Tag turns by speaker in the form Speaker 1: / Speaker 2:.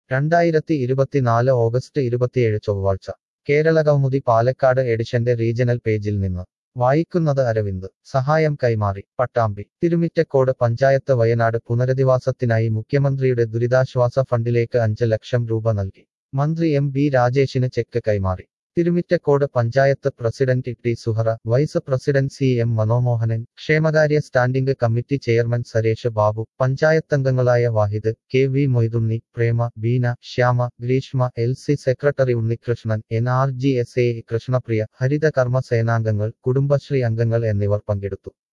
Speaker 1: രണ്ടായിരത്തി ഇരുപത്തിനാല് ഓഗസ്റ്റ് ഇരുപത്തിയേഴ് ചൊവ്വാഴ്ച കേരളകൗമുദി പാലക്കാട് എഡിഷന്റെ റീജണൽ പേജിൽ നിന്ന് വായിക്കുന്നത് അരവിന്ദ് സഹായം കൈമാറി പട്ടാമ്പി തിരുമിറ്റക്കോട് പഞ്ചായത്ത് വയനാട് പുനരധിവാസത്തിനായി മുഖ്യമന്ത്രിയുടെ ദുരിതാശ്വാസ ഫണ്ടിലേക്ക് അഞ്ച് ലക്ഷം രൂപ നൽകി മന്ത്രി എം ബി രാജേഷിന് ചെക്ക് കൈമാറി Thirumittacode panchayat president T Suhara vice president C M Manomohanan ക്ഷേമകാര്യ standing committee chairman Saresh Babu പഞ്ചായത്തംഗങ്ങളായ Wahid K V Moythunni Prema Beena Shyama Greeshma L C secretary Unnikrishnan N R G S A Krishnapriya Haritha Karma സേനാംഗങ്ങൾ കുടുംബശ്രീ അംഗങ്ങൾ എന്നിവർ പങ്കെടുത്തു